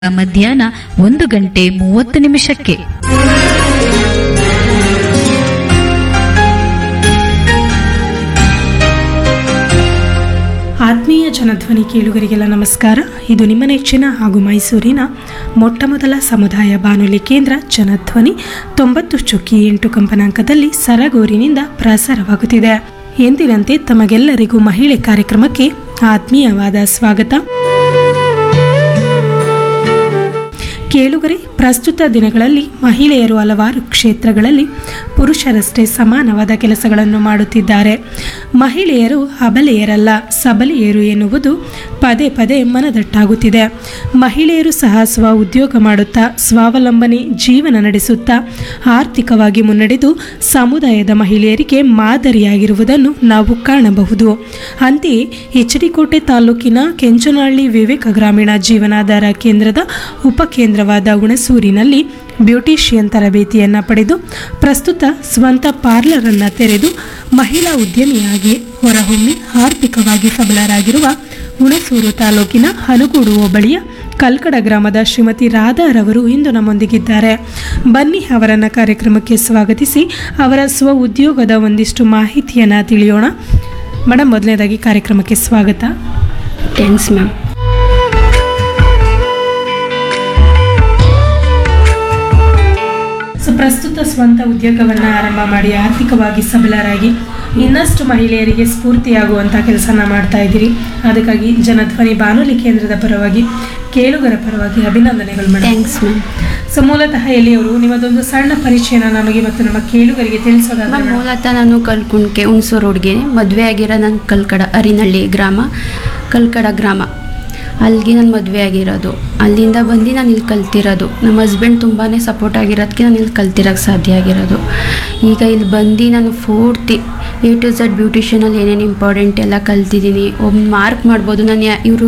ಮಧ್ಯಾಹ್ನ ಒಂದು ಗಂಟೆ ಮೂವತ್ತು ನಿಮಿಷಕ್ಕೆ ಆತ್ಮೀಯ ಜನಧ್ವನಿ ಕೇಳುಗರಿಗೆಲ್ಲ ನಮಸ್ಕಾರ ಇದು ನಿಮ್ಮ ನೆಚ್ಚಿನ ಹಾಗೂ ಮೈಸೂರಿನ ಮೊಟ್ಟಮೊದಲ ಸಮುದಾಯ ಬಾನುಲಿ ಕೇಂದ್ರ ಜನಧ್ವನಿ ತೊಂಬತ್ತು ಚುಕ್ಕಿ ಎಂಟು ಕಂಪನಾಂಕದಲ್ಲಿ ಸರಗೂರಿನಿಂದ ಪ್ರಸಾರವಾಗುತ್ತಿದೆ ಎಂದಿನಂತೆ ತಮಗೆಲ್ಲರಿಗೂ ಮಹಿಳೆ ಕಾರ್ಯಕ್ರಮಕ್ಕೆ ಆತ್ಮೀಯವಾದ ಸ್ವಾಗತ ಕೇಳುಗರೆ ಪ್ರಸ್ತುತ ದಿನಗಳಲ್ಲಿ ಮಹಿಳೆಯರು ಹಲವಾರು ಕ್ಷೇತ್ರಗಳಲ್ಲಿ ಪುರುಷರಷ್ಟೇ ಸಮಾನವಾದ ಕೆಲಸಗಳನ್ನು ಮಾಡುತ್ತಿದ್ದಾರೆ ಮಹಿಳೆಯರು ಅಬಲೆಯರಲ್ಲ ಸಬಲೆಯರು ಎನ್ನುವುದು ಪದೇ ಪದೇ ಮನದಟ್ಟಾಗುತ್ತಿದೆ ಮಹಿಳೆಯರು ಸಹ ಸ್ವ ಉದ್ಯೋಗ ಮಾಡುತ್ತಾ ಸ್ವಾವಲಂಬನೆ ಜೀವನ ನಡೆಸುತ್ತಾ ಆರ್ಥಿಕವಾಗಿ ಮುನ್ನಡೆದು ಸಮುದಾಯದ ಮಹಿಳೆಯರಿಗೆ ಮಾದರಿಯಾಗಿರುವುದನ್ನು ನಾವು ಕಾಣಬಹುದು ಅಂತೆಯೇ ಎಚ್ ಡಿ ಕೋಟೆ ತಾಲೂಕಿನ ಕೆಂಚನಹಳ್ಳಿ ವಿವೇಕ ಗ್ರಾಮೀಣ ಜೀವನಾಧಾರ ಕೇಂದ್ರದ ಉಪಕೇಂದ್ರವಾದ ಹುಣಸೂರಿನಲ್ಲಿ ಬ್ಯೂಟಿಷಿಯನ್ ತರಬೇತಿಯನ್ನು ಪಡೆದು ಪ್ರಸ್ತುತ ಸ್ವಂತ ಪಾರ್ಲರ್ ಅನ್ನು ತೆರೆದು ಮಹಿಳಾ ಉದ್ಯಮಿಯಾಗಿ ಹೊರಹೊಮ್ಮಿ ಆರ್ಥಿಕವಾಗಿ ಸಬಲರಾಗಿರುವ ಹುಣಸೂರು ತಾಲೂಕಿನ ಹನಗೂಡು ಹೋಬಳಿಯ ಕಲ್ಕಡ ಗ್ರಾಮದ ಶ್ರೀಮತಿ ರಾಧಾರವರು ಇಂದು ನಮ್ಮೊಂದಿಗಿದ್ದಾರೆ ಬನ್ನಿ ಅವರನ್ನ ಕಾರ್ಯಕ್ರಮಕ್ಕೆ ಸ್ವಾಗತಿಸಿ ಅವರ ಸ್ವ ಉದ್ಯೋಗದ ಒಂದಿಷ್ಟು ಮಾಹಿತಿಯನ್ನು ತಿಳಿಯೋಣ ಮೇಡಮ್ ಮೊದಲನೇದಾಗಿ ಕಾರ್ಯಕ್ರಮಕ್ಕೆ ಸ್ವಾಗತ ಥ್ಯಾಂಕ್ಸ್ ಮ್ಯಾಮ್ ಸೊ ಪ್ರಸ್ತುತ ಸ್ವಂತ ಉದ್ಯೋಗವನ್ನು ಆರಂಭ ಮಾಡಿ ಆರ್ಥಿಕವಾಗಿ ಸಬಲರಾಗಿ ಇನ್ನಷ್ಟು ಮಹಿಳೆಯರಿಗೆ ಸ್ಫೂರ್ತಿಯಾಗುವಂಥ ಕೆಲಸನ ಮಾಡ್ತಾ ಇದ್ದೀರಿ ಅದಕ್ಕಾಗಿ ಜನಧ್ವನಿ ಬಾನುಲಿ ಕೇಂದ್ರದ ಪರವಾಗಿ ಕೇಳುಗರ ಪರವಾಗಿ ಅಭಿನಂದನೆಗಳು ಮೇಡಮ್ ಥ್ಯಾಂಕ್ಸ್ ಮ್ಯಾಮ್ ಸೊ ಮೂಲತಃ ಎಲ್ಲಿಯವರು ನಿಮ್ಮದೊಂದು ಸಣ್ಣ ಪರಿಚಯನ ನಮಗೆ ಮತ್ತು ನಮ್ಮ ಕೇಳುಗರಿಗೆ ತಿಳಿಸೋದಾದ್ರೆ ಮ್ಯಾಮ್ ಮೇಡಮ್. ಮೂಲತಃ ನಾನು ಕಲ್ಕುಂಡ್ಕೆ ಹುಣಸೂರು ಹುಡುಗಿ ಮದುವೆ ಆಗಿರೋ ನನ್ನ ಕಲ್ಕಡ ಅರಿನಹಳ್ಳಿ ಗ್ರಾಮ ಕಲ್ಕಡ ಗ್ರಾಮ ಅಲ್ಲಿಗೆ ನಾನು ಮದುವೆ ಆಗಿರೋದು ಅಲ್ಲಿಂದ ಬಂದು ನಾನು ಇಲ್ಲಿ ಕಲ್ತಿರೋದು ನಮ್ಮ ಹಸ್ಬೆಂಡ್ ತುಂಬಾ ಸಪೋರ್ಟ್ ಆಗಿರೋದಕ್ಕೆ ನಾನು ಇಲ್ಲಿ ಕಲ್ತಿರೋಕ್ಕೆ ಸಾಧ್ಯ ಆಗಿರೋದು ಈಗ ಇಲ್ಲಿ ಬಂದು ನಾನು ಪೂರ್ತಿ ಎ ಟು ಝಡ್ ಬ್ಯೂಟಿಷಿಯನಲ್ಲಿ ಏನೇನು ಇಂಪಾರ್ಟೆಂಟ್ ಎಲ್ಲ ಕಲ್ತಿದ್ದೀನಿ ಒಮ್ಮೆ ಮಾರ್ಕ್ ಮಾಡ್ಬೋದು ನಾನು ಯಾ ಇವರು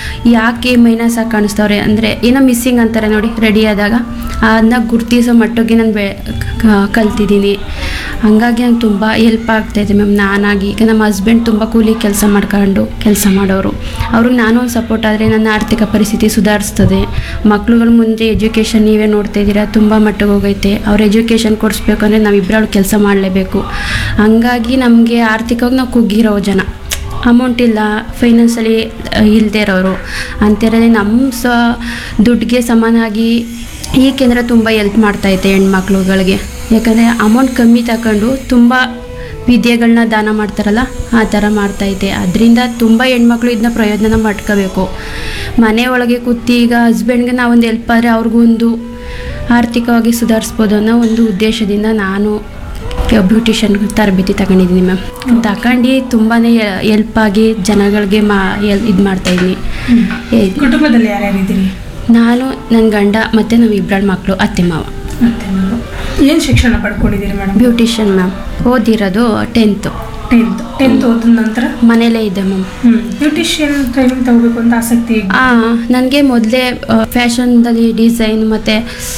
ಯಾಕೆ ಮೈನಸ್ ಆಗಿ ಕಾಣಿಸ್ತವ್ರೆ ಅಂದರೆ ಏನೋ ಮಿಸ್ಸಿಂಗ್ ಅಂತಾರೆ ನೋಡಿ ರೆಡಿ ಆದಾಗ ಅದನ್ನ ಗುರ್ತಿಸೋ ಮಟ್ಟಿಗೆ ನಾನು ಬೆ ಕ- ಕಲ್ತಿದ್ದೀನಿ ಹಂಗಾಗಿ ನಂಗೆ ತುಂಬ ಹೆಲ್ಪ್ ಆಗ್ತಾಯಿದೆ ಮ್ಯಾಮ್ ನಾನಾಗಿ ಈಗ ನಮ್ಮ ಹಸ್ಬೆಂಡ್ ತುಂಬ ಕೂಲಿ ಕೆಲಸ ಮಾಡ್ಕೊಂಡು ಕೆಲಸ ಮಾಡೋರು ಅವ್ರಿಗೆ ನಾನು ಒಂದು ಸಪೋರ್ಟ್ ಆದರೆ ನನ್ನ ಆರ್ಥಿಕ ಪರಿಸ್ಥಿತಿ ಸುಧಾರಿಸ್ತದೆ ಮಕ್ಳುಗಳ ಮುಂದೆ ಎಜುಕೇಷನ್ ನೀವೇ ನೋಡ್ತಾ ಇದ್ದೀರಾ ತುಂಬ ಮಟ್ಟಿಗೆ ಹೋಗೈತೆ ಅವ್ರ ಎಜುಕೇಷನ್ ಕೊಡಿಸ್ಬೇಕಂದ್ರೆ ನಾವಿಬ್ಬರು ಕೆಲಸ ಮಾಡಲೇಬೇಕು ಹಂಗಾಗಿ ನಮಗೆ ಆರ್ಥಿಕವಾಗಿ ನಾವು ಕುಗ್ಗಿರೋ ಜನ ಅಮೌಂಟ್ ಇಲ್ಲ ಫೈನಾನ್ಸಲ್ಲಿ ಇಲ್ಲದೆ ಇರೋರು ಅಂಥೇಳಿ ನಮ್ಮ ಸ ದುಡ್ಡಿಗೆ ಸಮಾನಾಗಿ ಈ ಕೇಂದ್ರ ತುಂಬ ಹೆಲ್ಪ್ ಮಾಡ್ತೈತೆ ಹೆಣ್ಮಕ್ಳುಗಳಿಗೆ ಯಾಕಂದರೆ ಅಮೌಂಟ್ ಕಮ್ಮಿ ತಗೊಂಡು ತುಂಬ ವಿದ್ಯೆಗಳನ್ನ ದಾನ ಮಾಡ್ತಾರಲ್ಲ ಆ ಥರ ಮಾಡ್ತೈತೆ ಅದರಿಂದ ತುಂಬ ಹೆಣ್ಮಕ್ಳು ಇದನ್ನ ಪ್ರಯೋಜನ ಮಾಡ್ಕೋಬೇಕು ಮನೆ ಒಳಗೆ ಕೂತು ಈಗ ಹಸ್ಬೆಂಡ್ಗೆ ನಾವೊಂದು ಹೆಲ್ಪ್ ಆದರೆ ಅವ್ರಿಗೂ ಒಂದು ಆರ್ಥಿಕವಾಗಿ ಸುಧಾರಿಸ್ಬೋದು ಅನ್ನೋ ಒಂದು ಉದ್ದೇಶದಿಂದ ನಾನು ಬ್ಯೂಟಿಷನ್ ತರಬೇತಿ ತಗೊಂಡಿದ್ದೀನಿ ಮ್ಯಾಮ್ ತಗೊಂಡು ತುಂಬಾ ಹೆಲ್ಪ್ ಆಗಿ ಜನಗಳಿಗೆ ಮಾ ಇದು ಮಾಡ್ತಾಯಿದ್ದೀನಿ ಕುಟುಂಬದಲ್ಲಿ ಯಾರ್ಯಾರಿದ್ದೀರಿ ನಾನು ನನ್ನ ಗಂಡ ಮತ್ತು ನಮ್ಮ ಇಬ್ಬರ ಮಕ್ಕಳು ಅತ್ತೆ ಮಾವ ಮತ್ತೆ ನಾವು ಏನು ಶಿಕ್ಷಣ ಪಡ್ಕೊಂಡಿದ್ದೀರಿ ಮೇಡಮ್ ಬ್ಯೂಟಿಷಿಯನ್ ಮ್ಯಾಮ್ ಓದಿರೋದು ಟೆಂತು ಟೆಂತ್ ಟೆಂತ್ ಓದಿದ ನಂತರ ಮನೇಲೇ ಇದೆ ಮ್ಯಾಮ್ ಹ್ಮ್ ಬ್ಯೂಟಿಷಿಯನ್ ಟ್ರೈನಿಂಗ್ ತಗೋಬೇಕು ಅಂತ ಆಸಕ್ತಿ ನನಗೆ ಮೊದಲೇ ಫ್ಯಾಷನ್ದಲ್ಲಿ ಡಿಸೈನ್ ಮತ್ತು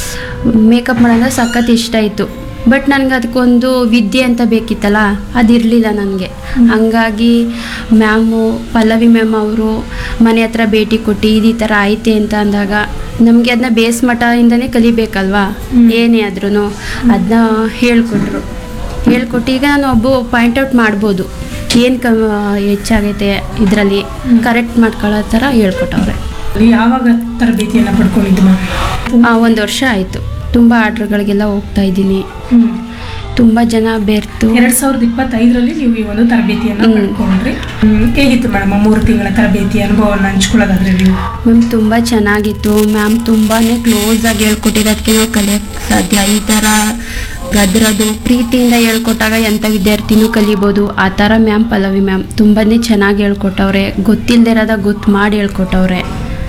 ಮೇಕಪ್ ಮಾಡೋದ್ರೆ ಸಖತ್ ಇಷ್ಟ ಇತ್ತು ಬಟ್ ನನಗೆ ಅದಕ್ಕೊಂದು ವಿದ್ಯೆ ಅಂತ ಬೇಕಿತ್ತಲ್ಲ ಅದಿರಲಿಲ್ಲ ನನಗೆ ಹಂಗಾಗಿ ಮ್ಯಾಮು ಪಲ್ಲವಿ ಮ್ಯಾಮ್ ಅವರು ಮನೆ ಹತ್ರ ಭೇಟಿ ಕೊಟ್ಟು ಇದು ಈ ಥರ ಐತೆ ಅಂತ ಅಂದಾಗ ನಮಗೆ ಅದನ್ನ ಬೇಸ್ ಮಠದಿಂದನೇ ಕಲಿಬೇಕಲ್ವಾ ಏನೇ ಆದ್ರೂ ಅದನ್ನ ಹೇಳ್ಕೊಟ್ರು ಹೇಳ್ಕೊಟ್ಟು ಈಗ ನಾನು ಒಬ್ಬ ಪಾಯಿಂಟ್ ಔಟ್ ಮಾಡ್ಬೋದು ಏನು ಕ ಹೆಚ್ಚಾಗೈತೆ ಇದರಲ್ಲಿ ಕರೆಕ್ಟ್ ಮಾಡ್ಕೊಳ್ಳೋ ಥರ ಹೇಳ್ಕೊಟ್ಟವ್ರೆ ಯಾವಾಗ ತರಬೇತಿಯನ್ನ ಪಡ್ಕೊಂಡಿದ್ದು ಮ್ಯಾಮ್ ಒಂದು ವರ್ಷ ಆಯಿತು ತುಂಬ ಆರ್ಡ್ರ್ಗಳಿಗೆಲ್ಲ ಹೋಗ್ತಾ ಇದ್ದೀನಿ ಹ್ಮ್ ತುಂಬ ಜನ ಬೆರ್ತು ಎರಡ್ ಸಾವಿರದ ಇಪ್ಪತ್ತೈದರಲ್ಲಿ ನೀವು ಈ ಒಂದು ತರಬೇತಿಯನ್ನ ಹ್ಮ್. ಪಡ್ಕೊಂಡ್ರಿ ಹ್ಮ್. ಹೇಗಿತ್ತು ಮೇಡಮ್ ಮೂರು ತಿಂಗಳ ತರಬೇತಿ ಅನುಭವವನ್ನು ಹಂಚ್ಕೊಳ್ಳೋದಾದ್ರೆ ನೀವು ಮ್ಯಾಮ್ ತುಂಬ ಚೆನ್ನಾಗಿತ್ತು ಮ್ಯಾಮ್ ತುಂಬಾ ಕ್ಲೋಸಾಗಿ ಹೇಳ್ಕೊಟ್ಟಿರೋದಕ್ಕೆ ನಾವು ಕಲಿಯೋಕ್ಕೆ ಸಾಧ್ಯ ಈ ಥರ ಗದ್ರದು ಪ್ರೀತಿಯಿಂದ ಹೇಳ್ಕೊಟ್ಟಾಗ ಎಂಥ ವಿದ್ಯಾರ್ಥಿನೂ ಕಲಿಬೋದು ಆ ಥರ ಮ್ಯಾಮ್ ಪಲ್ಲವಿ ಮ್ಯಾಮ್ ತುಂಬಾ ಚೆನ್ನಾಗಿ ಹೇಳ್ಕೊಟ್ಟವ್ರೆ ಗೊತ್ತಿಲ್ಲದೆ ಇರೋದ ಗೊತ್ತು ಮಾಡಿ ಹೇಳ್ಕೊಟ್ಟವ್ರೆ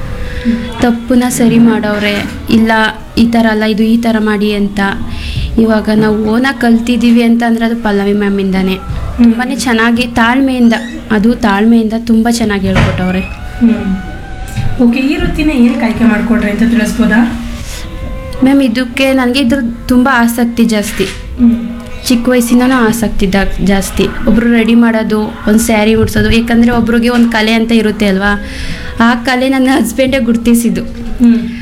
ತಪ್ಪನ್ನ ಸರಿ ಮಾಡವ್ರೆ ಇಲ್ಲ ಈ ಥರ ಅಲ್ಲ ಇದು ಈ ಥರ ಮಾಡಿ ಅಂತ ಇವಾಗ ನಾವು ಓನಾಗಿ ಕಲ್ತಿದ್ದೀವಿ ಅಂತ ಅಂದರೆ ಅದು ಪಲ್ಲವಿ ಮ್ಯಾಮಿಂದಾನೆ ತುಂಬಾ ಚೆನ್ನಾಗಿ ತಾಳ್ಮೆಯಿಂದ ಅದು ತಾಳ್ಮೆಯಿಂದ ತುಂಬ ಚೆನ್ನಾಗಿ ಹೇಳ್ಕೊಟ್ಟವ್ರೆ ಹ್ಮ್ ಓಕೆ ಈ ವೃತ್ತಿನ ಏನಕ್ಕೆ ಆಯ್ಕೆ ಮಾಡ್ಕೊಂಡ್ರಿ ಅಂತ ತಿಳಿಸ್ಬೋದಾ ಮ್ಯಾಮ್ ಇದಕ್ಕೆ ನನಗೆ ಇದ್ರ ತುಂಬ ಆಸಕ್ತಿ ಜಾಸ್ತಿ ಹ್ಮ್ ಚಿಕ್ಕ ವಯಸ್ಸಿಂದನೂ ಆಸಕ್ತಿ ಜಾ- ಜಾಸ್ತಿ ಒಬ್ಬರು ರೆಡಿ ಮಾಡೋದು ಒಂದು ಸ್ಯಾರಿ ಉಡ್ಸೋದು ಯಾಕಂದರೆ ಒಬ್ರಿಗೆ ಒಂದು ಕಲೆ ಅಂತ ಇರುತ್ತೆ ಅಲ್ವಾ ಆ ಕಲೆ ನನ್ನ ಹಸ್ಬೆಂಡೇ ಗುರ್ತಿಸಿದ್ದು ಹ್ಮ್